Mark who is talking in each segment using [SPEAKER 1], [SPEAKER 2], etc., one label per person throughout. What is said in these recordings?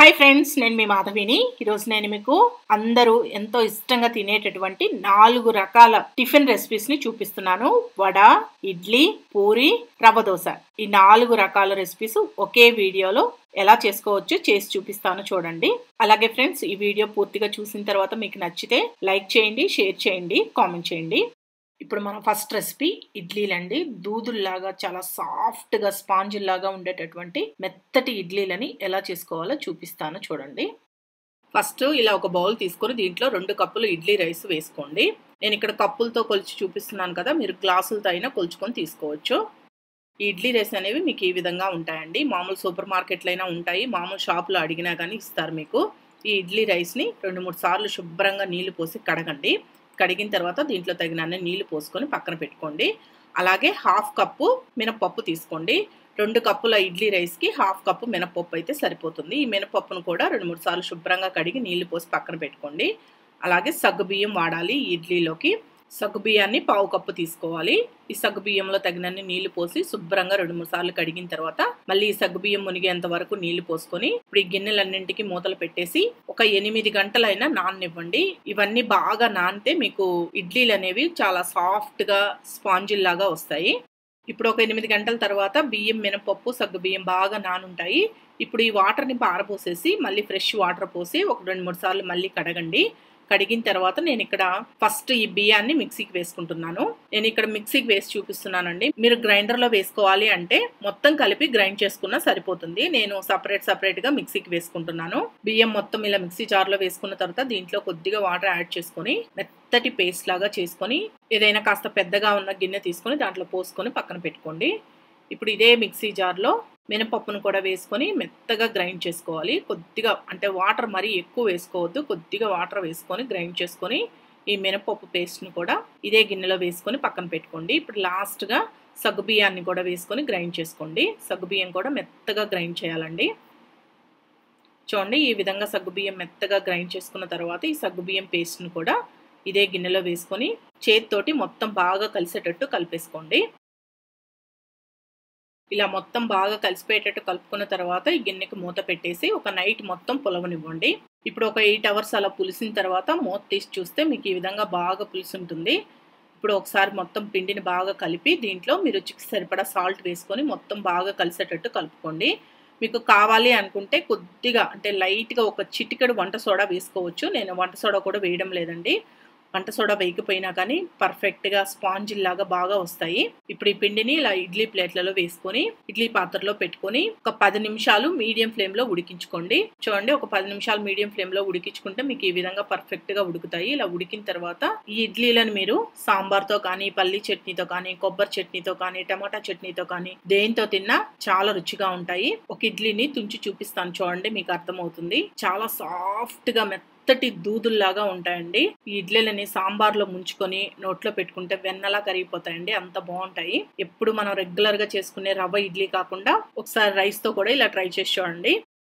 [SPEAKER 1] hi friends నేను మీ మాధవిని ఈరోజు నేను మీకు అందరూ ఎంతో ఇష్టంగా తినేటటువంటి నాలుగు రకాల టిఫిన్ రెసిపీస్ ని చూపిస్తున్నాను వడ ఇడ్లీ పూరి రవ్వ దోశ ఈ నాలుగు రకాల రెసిపీస్ ఒకే వీడియోలో ఎలా చేసుకోవచ్చో చేసి చూపిస్తాను చూడండి అలాగే ఫ్రెండ్స్ ఈ వీడియో పూర్తిగా చూసిన తర్వాత మీకు నచ్చితే లైక్ చేయండి షేర్ చేయండి కామెంట్ చేయండి ఇప్పుడు మన ఫస్ట్ రెసిపీ ఇడ్లీలండి దూదుల్లాగా చాలా సాఫ్ట్గా స్పాంజిల్లాగా ఉండేటటువంటి మెత్తటి ఇడ్లీలని ఎలా చేసుకోవాలో చూపిస్తాను చూడండి ఫస్ట్ ఇలా ఒక బౌల్ తీసుకొని దీంట్లో రెండు కప్పులు ఇడ్లీ రైస్ వేసుకోండి నేను ఇక్కడ కప్పులతో కొలిచి చూపిస్తున్నాను కదా మీరు గ్లాసులతో అయినా కొలుచుకొని తీసుకోవచ్చు ఈ ఇడ్లీ రైస్ అనేవి మీకు ఈ విధంగా ఉంటాయండి మామూలు సూపర్ మార్కెట్లో అయినా ఉంటాయి మామూలు షాపులో అడిగినా కానీ ఇస్తారు మీకు ఈ ఇడ్లీ రైస్ని రెండు మూడు సార్లు శుభ్రంగా నీళ్లు పోసి కడగండి కడిగిన తర్వాత దీంట్లో తగినన్ని నీళ్లు పోసుకొని పక్కన పెట్టుకోండి అలాగే హాఫ్ కప్పు మినపప్పు తీసుకోండి రెండు కప్పుల ఇడ్లీ రైస్కి హాఫ్ కప్పు మినపప్పు అయితే సరిపోతుంది ఈ మినపప్పును కూడా రెండు మూడు సార్లు శుభ్రంగా కడిగి నీళ్లు పోసి పక్కన పెట్టుకోండి అలాగే సగ్గుబియ్యం వాడాలి ఈ ఇడ్లీలోకి సగ్గుబియ్యాన్ని పావు కప్పు తీసుకోవాలి ఈ సగ్గుబియ్యంలో తగినన్ని నీళ్లు పోసి శుభ్రంగా రెండు మూడు సార్లు కడిగిన తర్వాత మళ్ళీ ఈ సగ్గుబియ్యం మునిగేంత వరకు నీళ్లు పోసుకొని ఇప్పుడు ఈ గిన్నెలన్నింటికి మూతలు పెట్టేసి ఒక ఎనిమిది గంటలైనా నాననివ్వండి ఇవన్నీ బాగా నానితే మీకు ఇడ్లీలు అనేవి చాలా సాఫ్ట్ గా స్పాంజిల్ లాగా వస్తాయి ఇప్పుడు ఒక ఎనిమిది గంటల తర్వాత బియ్యం మినపప్పు సగ్గు బియ్యం బాగా నానుంటాయి ఇప్పుడు ఈ వాటర్ని పారపోసేసి మళ్ళీ ఫ్రెష్ వాటర్ పోసి ఒక రెండు మూడు సార్లు మళ్ళీ కడగండి కడిగిన తర్వాత నేను ఇక్కడ ఫస్ట్ ఈ బియ్యాన్ని మిక్సీకి వేసుకుంటున్నాను నేను ఇక్కడ మిక్సీకి వేసి చూపిస్తున్నానండి మీరు గ్రైండర్లో వేసుకోవాలి అంటే మొత్తం కలిపి గ్రైండ్ చేసుకున్నా సరిపోతుంది నేను సపరేట్ సపరేట్ గా మిక్సీకి వేసుకుంటున్నాను బియ్యం మొత్తం ఇలా మిక్సీ జార్లో వేసుకున్న తర్వాత దీంట్లో కొద్దిగా వాటర్ యాడ్ చేసుకొని మెత్తటి పేస్ట్ లాగా చేసుకొని ఏదైనా కాస్త పెద్దగా ఉన్న గిన్నె తీసుకొని దాంట్లో పోసుకొని పక్కన పెట్టుకోండి ఇప్పుడు ఇదే మిక్సీ జార్లో మినపప్పును కూడా వేసుకొని మెత్తగా గ్రైండ్ చేసుకోవాలి కొద్దిగా అంటే వాటర్ మరీ ఎక్కువ వేసుకోవద్దు కొద్దిగా వాటర్ వేసుకొని గ్రైండ్ చేసుకొని ఈ మినపప్పు పేస్ట్ని కూడా ఇదే గిన్నెలో వేసుకొని పక్కన పెట్టుకోండి ఇప్పుడు లాస్ట్గా సగ్గుబియ్యాన్ని కూడా వేసుకొని గ్రైండ్ చేసుకోండి సగ్గుబియ్యం కూడా మెత్తగా గ్రైండ్ చేయాలండి చూడండి ఈ విధంగా సగ్గుబియ్యం మెత్తగా గ్రైండ్ చేసుకున్న తర్వాత ఈ సగ్గుబియ్యం పేస్ట్ని కూడా ఇదే గిన్నెలో వేసుకొని చేతితోటి మొత్తం బాగా కలిసేటట్టు కలిపేసుకోండి ఇలా మొత్తం బాగా కలిసిపోయేటట్టు కలుపుకున్న తర్వాత ఈ గిన్నెకి మూత పెట్టేసి ఒక నైట్ మొత్తం పులవనివ్వండి ఇప్పుడు ఒక ఎయిట్ అవర్స్ అలా పులిసిన తర్వాత మూత తీసి చూస్తే మీకు ఈ విధంగా బాగా పులిసి ఉంటుంది ఇప్పుడు ఒకసారి మొత్తం పిండిని బాగా కలిపి దీంట్లో మీరు రుచికి సరిపడా సాల్ట్ వేసుకొని మొత్తం బాగా కలిసేటట్టు కలుపుకోండి మీకు కావాలి అనుకుంటే కొద్దిగా అంటే లైట్గా ఒక చిటికెడు వంట సోడా వేసుకోవచ్చు నేను వంట సోడా కూడా వేయడం లేదండి వంట సోడా వేయకపోయినా కానీ పర్ఫెక్ట్గా స్పాంజిల్ లాగా బాగా వస్తాయి ఇప్పుడు ఈ పిండిని ఇలా ఇడ్లీ ప్లేట్లలో వేసుకొని ఇడ్లీ పాత్రలో పెట్టుకొని ఒక పది నిమిషాలు మీడియం ఫ్లేమ్లో ఉడికించుకోండి చూడండి ఒక పది నిమిషాలు మీడియం ఫ్లేమ్లో ఉడికించుకుంటే మీకు ఈ విధంగా పర్ఫెక్ట్గా ఉడుకుతాయి ఇలా ఉడికిన తర్వాత ఈ ఇడ్లీలను మీరు సాంబార్తో కానీ పల్లి చట్నీతో కానీ కొబ్బరి చట్నీతో కానీ టమాటా చట్నీతో కానీ దేంతో తిన్నా చాలా రుచిగా ఉంటాయి ఒక ఇడ్లీని తుంచి చూపిస్తాను చూడండి మీకు అర్థమవుతుంది చాలా సాఫ్ట్గా మెత్త మెత్తటి దూదుల్లాగా ఉంటాయండి ఈ ఇడ్లీలని సాంబార్లో ముంచుకొని నోట్లో పెట్టుకుంటే వెన్నలా కరిగిపోతాయండి అంత బాగుంటాయి ఎప్పుడు మనం రెగ్యులర్ గా చేసుకునే రవ్వ ఇడ్లీ కాకుండా ఒకసారి రైస్ తో కూడా ఇలా ట్రై చేసి చూడండి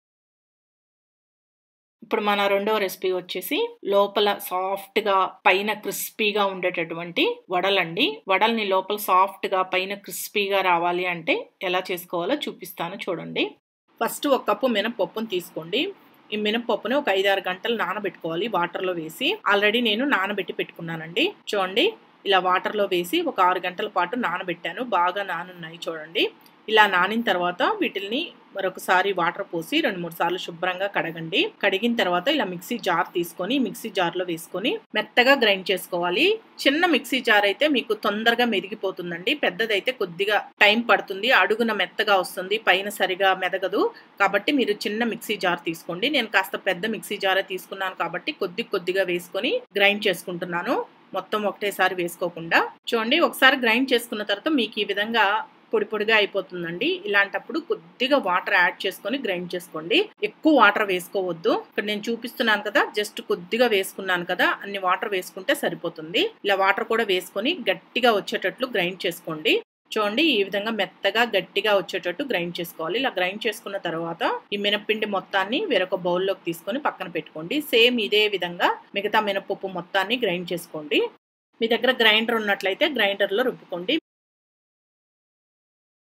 [SPEAKER 1] ఇప్పుడు మన రెండవ రెసిపీ వచ్చేసి లోపల సాఫ్ట్ గా పైన క్రిస్పీగా ఉండేటటువంటి వడలండి వడల్ని లోపల సాఫ్ట్ గా పైన క్రిస్పీగా రావాలి అంటే ఎలా చేసుకోవాలో చూపిస్తాను చూడండి ఫస్ట్ ఒక కప్పు మినపప్పును తీసుకోండి ఈ మినపప్పుని ఒక ఐదారు గంటలు నానబెట్టుకోవాలి వాటర్లో వేసి ఆల్రెడీ నేను నానబెట్టి పెట్టుకున్నానండి చూడండి ఇలా వాటర్లో వేసి ఒక ఆరు గంటల పాటు నానబెట్టాను బాగా నానున్నాయి చూడండి ఇలా నానిన తర్వాత వీటిల్ని మరొకసారి వాటర్ పోసి రెండు మూడు సార్లు శుభ్రంగా కడగండి కడిగిన తర్వాత ఇలా మిక్సీ జార్ తీసుకొని మిక్సీ జార్లో వేసుకొని మెత్తగా గ్రైండ్ చేసుకోవాలి చిన్న మిక్సీ జార్ అయితే మీకు తొందరగా మెదిగిపోతుందండి పెద్దదైతే కొద్దిగా టైం పడుతుంది అడుగున మెత్తగా వస్తుంది పైన సరిగా మెదగదు కాబట్టి మీరు చిన్న మిక్సీ జార్ తీసుకోండి నేను కాస్త పెద్ద మిక్సీ జారే తీసుకున్నాను కాబట్టి కొద్ది కొద్దిగా వేసుకొని గ్రైండ్ చేసుకుంటున్నాను మొత్తం ఒకటేసారి వేసుకోకుండా చూడండి ఒకసారి గ్రైండ్ చేసుకున్న తర్వాత మీకు ఈ విధంగా పొడి పొడిగా అయిపోతుందండి ఇలాంటప్పుడు కొద్దిగా వాటర్ యాడ్ చేసుకొని గ్రైండ్ చేసుకోండి ఎక్కువ వాటర్ వేసుకోవద్దు ఇక్కడ నేను చూపిస్తున్నాను కదా జస్ట్ కొద్దిగా వేసుకున్నాను కదా అన్ని వాటర్ వేసుకుంటే సరిపోతుంది ఇలా వాటర్ కూడా వేసుకొని గట్టిగా వచ్చేటట్లు గ్రైండ్ చేసుకోండి చూడండి ఈ విధంగా మెత్తగా గట్టిగా వచ్చేటట్టు గ్రైండ్ చేసుకోవాలి ఇలా గ్రైండ్ చేసుకున్న తర్వాత ఈ మినపిండి మొత్తాన్ని వేరొక బౌల్లోకి తీసుకొని పక్కన పెట్టుకోండి సేమ్ ఇదే విధంగా మిగతా మినపప్పు మొత్తాన్ని గ్రైండ్ చేసుకోండి మీ దగ్గర గ్రైండర్ ఉన్నట్లయితే గ్రైండర్లో రుబ్బుకోండి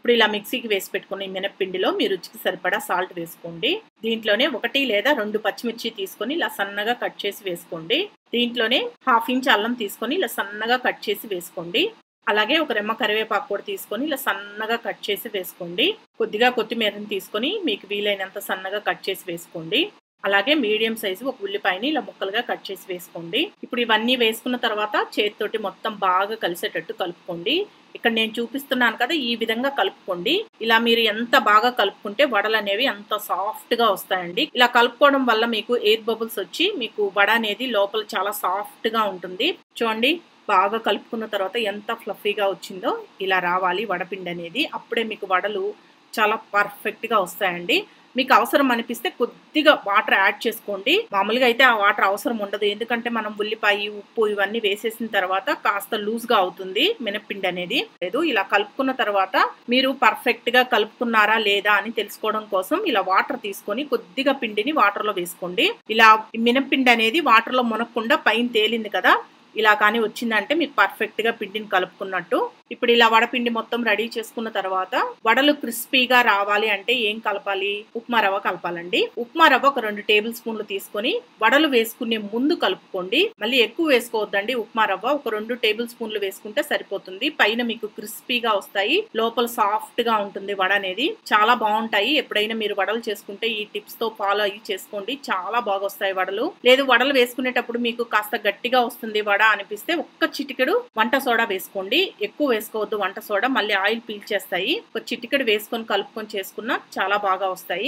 [SPEAKER 1] ఇప్పుడు ఇలా మిక్సీకి వేసి పెట్టుకున్న ఈ మినప్పిండిలో మీ రుచికి సరిపడా సాల్ట్ వేసుకోండి దీంట్లోనే ఒకటి లేదా రెండు పచ్చిమిర్చి తీసుకొని ఇలా సన్నగా కట్ చేసి వేసుకోండి దీంట్లోనే హాఫ్ ఇంచ్ అల్లం తీసుకొని ఇలా సన్నగా కట్ చేసి వేసుకోండి అలాగే ఒక రెమ్మ కరివేపాకు కూడా తీసుకొని ఇలా సన్నగా కట్ చేసి వేసుకోండి కొద్దిగా కొత్తిమీరని తీసుకొని మీకు వీలైనంత సన్నగా కట్ చేసి వేసుకోండి అలాగే మీడియం సైజు ఒక ఉల్లిపాయని ఇలా ముక్కలుగా కట్ చేసి వేసుకోండి ఇప్పుడు ఇవన్నీ వేసుకున్న తర్వాత చేతితోటి మొత్తం బాగా కలిసేటట్టు కలుపుకోండి ఇక్కడ నేను చూపిస్తున్నాను కదా ఈ విధంగా కలుపుకోండి ఇలా మీరు ఎంత బాగా కలుపుకుంటే వడలు అనేవి అంత సాఫ్ట్ గా వస్తాయండి ఇలా కలుపుకోవడం వల్ల మీకు ఎయిర్ బబుల్స్ వచ్చి మీకు వడ అనేది లోపల చాలా సాఫ్ట్ గా ఉంటుంది చూడండి బాగా కలుపుకున్న తర్వాత ఎంత ఫ్లఫీగా వచ్చిందో ఇలా రావాలి వడపిండి అనేది అప్పుడే మీకు వడలు చాలా పర్ఫెక్ట్గా వస్తాయండి మీకు అవసరం అనిపిస్తే కొద్దిగా వాటర్ యాడ్ చేసుకోండి మామూలుగా అయితే ఆ వాటర్ అవసరం ఉండదు ఎందుకంటే మనం ఉల్లిపాయ ఉప్పు ఇవన్నీ వేసేసిన తర్వాత కాస్త లూజ్ గా అవుతుంది మినపిండి అనేది లేదు ఇలా కలుపుకున్న తర్వాత మీరు పర్ఫెక్ట్ గా కలుపుకున్నారా లేదా అని తెలుసుకోవడం కోసం ఇలా వాటర్ తీసుకొని కొద్దిగా పిండిని వాటర్ లో వేసుకోండి ఇలా మినపిండి అనేది వాటర్ లో మునక్కుండా పైన తేలింది కదా ఇలా కానీ వచ్చిందంటే మీకు పర్ఫెక్ట్ గా పిండిని కలుపుకున్నట్టు ఇప్పుడు ఇలా వడపిండి మొత్తం రెడీ చేసుకున్న తర్వాత వడలు క్రిస్పీగా రావాలి అంటే ఏం కలపాలి ఉప్మా రవ్వ కలపాలండి ఉప్మా రవ్వ ఒక రెండు టేబుల్ స్పూన్లు తీసుకొని వడలు వేసుకునే ముందు కలుపుకోండి మళ్ళీ ఎక్కువ వేసుకోవద్దండి ఉప్మా రవ్వ ఒక రెండు టేబుల్ స్పూన్లు వేసుకుంటే సరిపోతుంది పైన మీకు క్రిస్పీగా వస్తాయి లోపల సాఫ్ట్ గా ఉంటుంది వడ అనేది చాలా బాగుంటాయి ఎప్పుడైనా మీరు వడలు చేసుకుంటే ఈ టిప్స్ తో ఫాలో అయ్యి చేసుకోండి చాలా బాగా వస్తాయి వడలు లేదు వడలు వేసుకునేటప్పుడు మీకు కాస్త గట్టిగా వస్తుంది వడ అనిపిస్తే ఒక్క చిటికెడు వంట సోడా వేసుకోండి ఎక్కువ వేసుకోవద్దు వంట సోడా మళ్ళీ ఆయిల్ పీల్చేస్తాయి ఒక చిటికెడు వేసుకొని కలుపుకొని చేసుకున్నా చాలా బాగా వస్తాయి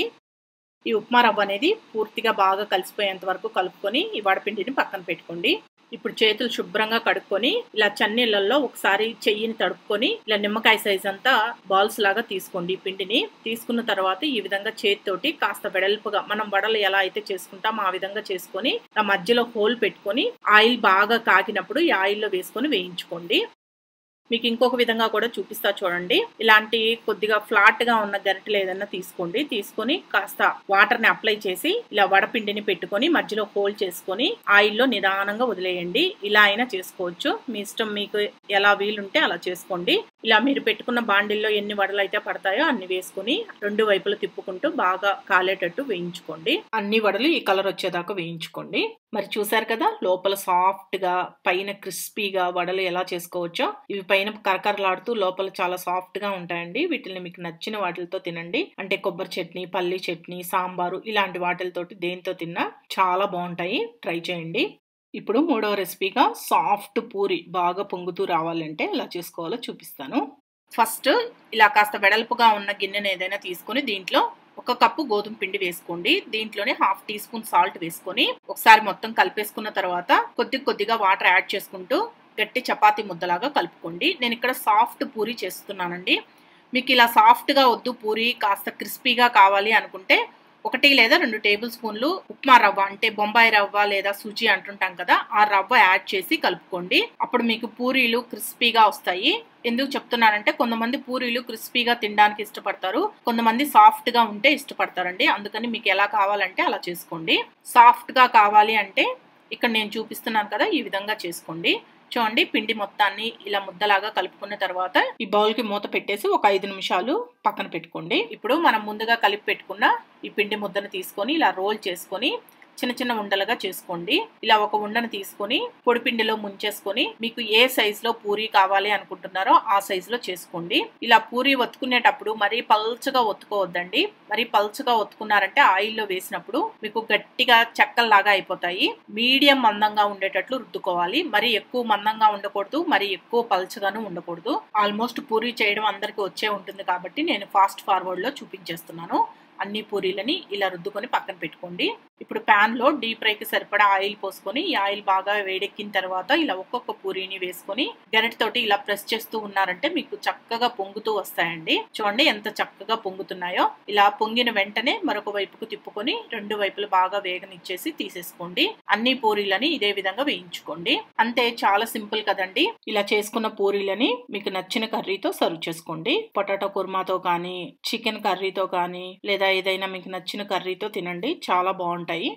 [SPEAKER 1] ఈ ఉప్మా రవ్వ అనేది పూర్తిగా బాగా కలిసిపోయేంత వరకు కలుపుకొని ఈ వడపిండిని పక్కన పెట్టుకోండి ఇప్పుడు చేతులు శుభ్రంగా కడుక్కొని ఇలా చన్నీళ్ళల్లో ఒకసారి చెయ్యిని తడుపుకొని ఇలా నిమ్మకాయ సైజ్ అంతా బాల్స్ లాగా తీసుకోండి ఈ పిండిని తీసుకున్న తర్వాత ఈ విధంగా చేతితోటి కాస్త వెడల్పుగా మనం వడలు ఎలా అయితే చేసుకుంటాం ఆ విధంగా చేసుకొని ఆ మధ్యలో హోల్ పెట్టుకొని ఆయిల్ బాగా కాకినప్పుడు ఈ ఆయిల్లో వేసుకొని వేయించుకోండి మీకు ఇంకొక విధంగా కూడా చూపిస్తా చూడండి ఇలాంటి కొద్దిగా ఫ్లాట్ గా ఉన్న గరిటెలు ఏదైనా తీసుకోండి తీసుకొని కాస్త వాటర్ ని అప్లై చేసి ఇలా వడపిండిని పెట్టుకొని మధ్యలో హోల్ చేసుకొని ఆయిల్లో నిదానంగా వదిలేయండి ఇలా అయినా చేసుకోవచ్చు మీ ఇష్టం మీకు ఎలా వీలుంటే అలా చేసుకోండి ఇలా మీరు పెట్టుకున్న బాండిల్లో ఎన్ని వడలు అయితే పడతాయో అన్ని వేసుకుని రెండు వైపులు తిప్పుకుంటూ బాగా కాలేటట్టు వేయించుకోండి అన్ని వడలు ఈ కలర్ వచ్చేదాకా వేయించుకోండి మరి చూసారు కదా లోపల సాఫ్ట్ గా పైన క్రిస్పీగా వడలు ఎలా చేసుకోవచ్చో ఇవి పైన కరకరలాడుతూ లోపల చాలా సాఫ్ట్ గా ఉంటాయండి వీటిని మీకు నచ్చిన వాటితో తినండి అంటే కొబ్బరి చట్నీ పల్లి చట్నీ సాంబారు ఇలాంటి వాటితోటి దేంతో తిన్నా చాలా బాగుంటాయి ట్రై చేయండి ఇప్పుడు మూడవ రెసిపీగా సాఫ్ట్ పూరి బాగా పొంగుతూ రావాలంటే ఎలా చేసుకోవాలో చూపిస్తాను ఫస్ట్ ఇలా కాస్త వెడల్పుగా ఉన్న గిన్నెను ఏదైనా తీసుకుని దీంట్లో ఒక కప్పు గోధుమ పిండి వేసుకోండి దీంట్లోనే హాఫ్ టీ స్పూన్ సాల్ట్ వేసుకొని ఒకసారి మొత్తం కలిపేసుకున్న తర్వాత కొద్ది కొద్దిగా వాటర్ యాడ్ చేసుకుంటూ గట్టి చపాతీ ముద్దలాగా కలుపుకోండి నేను ఇక్కడ సాఫ్ట్ పూరి చేస్తున్నానండి మీకు ఇలా సాఫ్ట్గా వద్దు పూరి కాస్త క్రిస్పీగా కావాలి అనుకుంటే ఒకటి లేదా రెండు టేబుల్ స్పూన్లు ఉప్మా రవ్వ అంటే బొంబాయి రవ్వ లేదా సుజీ అంటుంటాం కదా ఆ రవ్వ యాడ్ చేసి కలుపుకోండి అప్పుడు మీకు పూరీలు క్రిస్పీగా వస్తాయి ఎందుకు చెప్తున్నానంటే కొంతమంది పూరీలు క్రిస్పీగా తినడానికి ఇష్టపడతారు కొంతమంది సాఫ్ట్ గా ఉంటే ఇష్టపడతారండి అందుకని మీకు ఎలా కావాలంటే అలా చేసుకోండి సాఫ్ట్ గా కావాలి అంటే ఇక్కడ నేను చూపిస్తున్నాను కదా ఈ విధంగా చేసుకోండి చూడండి పిండి మొత్తాన్ని ఇలా ముద్దలాగా కలుపుకున్న తర్వాత ఈ బౌల్ కి మూత పెట్టేసి ఒక ఐదు నిమిషాలు పక్కన పెట్టుకోండి ఇప్పుడు మనం ముందుగా కలిపి పెట్టుకున్న ఈ పిండి ముద్దను తీసుకొని ఇలా రోల్ చేసుకొని చిన్న చిన్న ఉండలుగా చేసుకోండి ఇలా ఒక ఉండను తీసుకొని పొడిపిండిలో ముంచేసుకొని మీకు ఏ సైజ్ లో పూరి కావాలి అనుకుంటున్నారో ఆ సైజ్ లో చేసుకోండి ఇలా పూరి ఒత్తుకునేటప్పుడు మరీ పల్చగా ఒత్తుకోవద్దండి మరీ పల్చగా ఒత్తుకున్నారంటే ఆయిల్లో వేసినప్పుడు మీకు గట్టిగా చెక్కల్లాగా అయిపోతాయి మీడియం మందంగా ఉండేటట్లు రుద్దుకోవాలి మరీ ఎక్కువ మందంగా ఉండకూడదు మరీ ఎక్కువ పల్చగాను ఉండకూడదు ఆల్మోస్ట్ పూరి చేయడం అందరికీ వచ్చే ఉంటుంది కాబట్టి నేను ఫాస్ట్ ఫార్వర్డ్ లో చూపించేస్తున్నాను అన్ని పూరీలని ఇలా రుద్దుకొని పక్కన పెట్టుకోండి ఇప్పుడు ప్యాన్ లో డీప్ ఫ్రైకి సరిపడా ఆయిల్ పోసుకొని ఈ ఆయిల్ బాగా వేడెక్కిన తర్వాత ఇలా ఒక్కొక్క పూరీని వేసుకొని గరిటతోటి ఇలా ప్రెస్ చేస్తూ ఉన్నారంటే మీకు చక్కగా పొంగుతూ వస్తాయండి చూడండి ఎంత చక్కగా పొంగుతున్నాయో ఇలా పొంగిన వెంటనే మరొక వైపుకు తిప్పుకొని రెండు వైపులు బాగా వేగనిచ్చేసి తీసేసుకోండి అన్ని పూరీలని ఇదే విధంగా వేయించుకోండి అంతే చాలా సింపుల్ కదండి ఇలా చేసుకున్న పూరీలని మీకు నచ్చిన కర్రీతో సర్వ్ చేసుకోండి పొటాటో కుర్మాతో కానీ చికెన్ కర్రీతో కానీ లేదా ఏదైనా మీకు నచ్చిన కర్రీతో తినండి చాలా బాగుంటాయి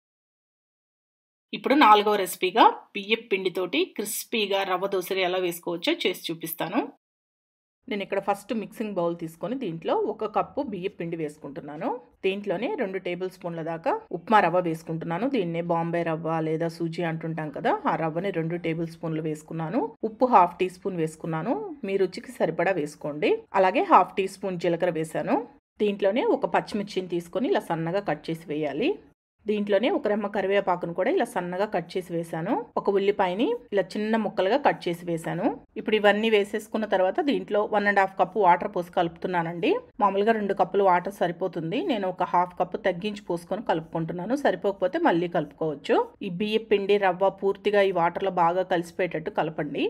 [SPEAKER 1] ఇప్పుడు నాలుగవ రెసిపీగా బియ్యం పిండితోటి క్రిస్పీగా రవ్వ దోశలు ఎలా వేసుకోవచ్చో చేసి చూపిస్తాను నేను ఇక్కడ ఫస్ట్ మిక్సింగ్ బౌల్ తీసుకొని దీంట్లో ఒక కప్పు బియ్యం పిండి వేసుకుంటున్నాను దీంట్లోనే రెండు టేబుల్ స్పూన్ల దాకా ఉప్మా రవ్వ వేసుకుంటున్నాను దీన్నే బాంబే రవ్వ లేదా సూజీ అంటుంటాం కదా ఆ రవ్వని రెండు టేబుల్ స్పూన్లు వేసుకున్నాను ఉప్పు హాఫ్ టీ స్పూన్ వేసుకున్నాను మీ రుచికి సరిపడా వేసుకోండి అలాగే హాఫ్ టీ స్పూన్ జీలకర్ర వేశాను దీంట్లోనే ఒక పచ్చిమిర్చిని తీసుకొని ఇలా సన్నగా కట్ చేసి వేయాలి దీంట్లోనే ఒక రెమ్మ కరివేపాకును కూడా ఇలా సన్నగా కట్ చేసి వేశాను ఒక ఉల్లిపాయని ఇలా చిన్న ముక్కలుగా కట్ చేసి వేశాను ఇప్పుడు ఇవన్నీ వేసేసుకున్న తర్వాత దీంట్లో one and half cup water పోసి కలుపుతున్నానండి మామూలుగా రెండు కప్పులు వాటర్ సరిపోతుంది నేను ఒక హాఫ్ కప్పు తగ్గించి పోసుకొని కలుపుకుంటున్నాను సరిపోకపోతే మళ్ళీ కలుపుకోవచ్చు ఈ బియ్య పిండి రవ్వ పూర్తిగా ఈ వాటర్లో బాగా కలిసిపోయేటట్టు కలపండి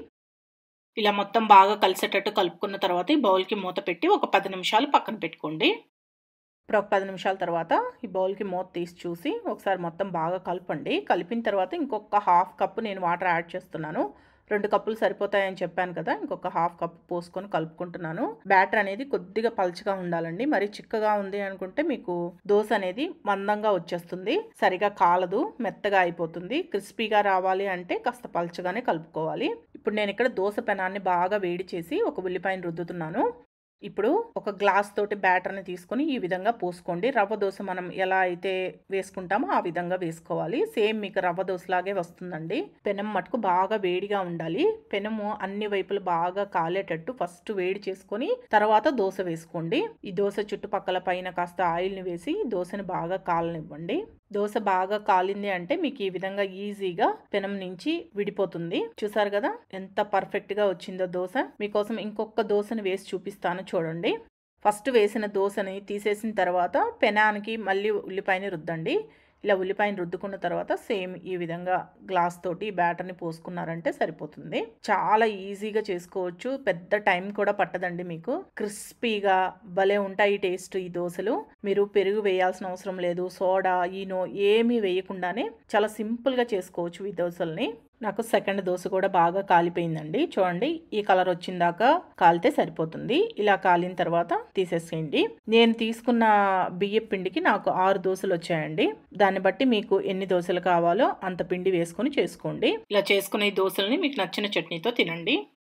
[SPEAKER 1] ఇలా మొత్తం బాగా కలిసేటట్టు కలుపుకున్న తర్వాత ఈ బౌల్కి మూత పెట్టి ఒక పది నిమిషాలు పక్కన పెట్టుకోండి ఇప్పుడు ఒక పది నిమిషాల తర్వాత ఈ బౌల్కి మూత తీసి చూసి ఒకసారి మొత్తం బాగా కలపండి కలిపిన తర్వాత ఇంకొక హాఫ్ కప్పు నేను వాటర్ యాడ్ చేస్తున్నాను రెండు కప్పులు సరిపోతాయని చెప్పాను కదా ఇంకొక హాఫ్ కప్ పోసుకొని కలుపుకుంటున్నాను బ్యాటర్ అనేది కొద్దిగా పలుచగా ఉండాలండి మరి చిక్కగా ఉంది అనుకుంటే మీకు దోశ అనేది మందంగా వచ్చేస్తుంది సరిగా కాలదు మెత్తగా అయిపోతుంది క్రిస్పీగా రావాలి అంటే కాస్త పలుచగానే కలుపుకోవాలి ఇప్పుడు నేను ఇక్కడ దోశ పెనాన్ని బాగా వేడి చేసి ఒక ఉల్లిపాయను రుద్దుతున్నాను ఇప్పుడు ఒక గ్లాస్ తోటి బ్యాటర్ని తీసుకొని ఈ విధంగా పోసుకోండి రవ్వ దోశ మనం ఎలా అయితే వేసుకుంటామో ఆ విధంగా వేసుకోవాలి సేమ్ మీకు రవ్వ దోశలాగే వస్తుందండి పెనం మటుకు బాగా వేడిగా ఉండాలి పెనము అన్ని వైపులు బాగా కాలేటట్టు ఫస్ట్ వేడి చేసుకొని తర్వాత దోశ వేసుకోండి ఈ దోశ చుట్టుపక్కల పైన కాస్త ఆయిల్ని వేసి దోశని బాగా కాలనివ్వండి దోశ బాగా కాలింది అంటే మీకు ఈ విధంగా ఈజీగా పెనం నుంచి విడిపోతుంది చూసారు కదా ఎంత పర్ఫెక్ట్ గా వచ్చిందో దోశ మీకోసం ఇంకొక దోశని వేసి చూపిస్తాను చూడండి ఫస్ట్ వేసిన దోశని తీసేసిన తర్వాత పెనానికి మళ్ళీ ఉల్లిపాయని రుద్దండి ఇలా ఉల్లిపాయను రుద్దుకున్న తర్వాత సేమ్ ఈ విధంగా గ్లాస్ తోటి బ్యాటర్ని పోసుకున్నారంటే సరిపోతుంది చాలా ఈజీగా చేసుకోవచ్చు పెద్ద టైం కూడా పట్టదండి మీకు క్రిస్పీగా భలే ఉంటాయి టేస్ట్ ఈ దోశలు మీరు పెరుగు వేయాల్సిన అవసరం లేదు సోడా ఈనో ఏమీ వేయకుండానే చాలా సింపుల్గా చేసుకోవచ్చు ఈ దోశల్ని నాకు సెకండ్ దోశ కూడా బాగా కాలిపోయిందండి చూడండి ఈ కలర్ వచ్చిందాక కాలితే సరిపోతుంది ఇలా కాలిన తర్వాత తీసేసేయండి నేను తీసుకున్న బియ్య పిండికి నాకు ఆరు దోశలు వచ్చాయండి దాన్ని బట్టి మీకు ఎన్ని దోశలు కావాలో అంత పిండి వేసుకొని చేసుకోండి ఇలా చేసుకునే దోశల్ని మీకు నచ్చిన చట్నీతో తినండి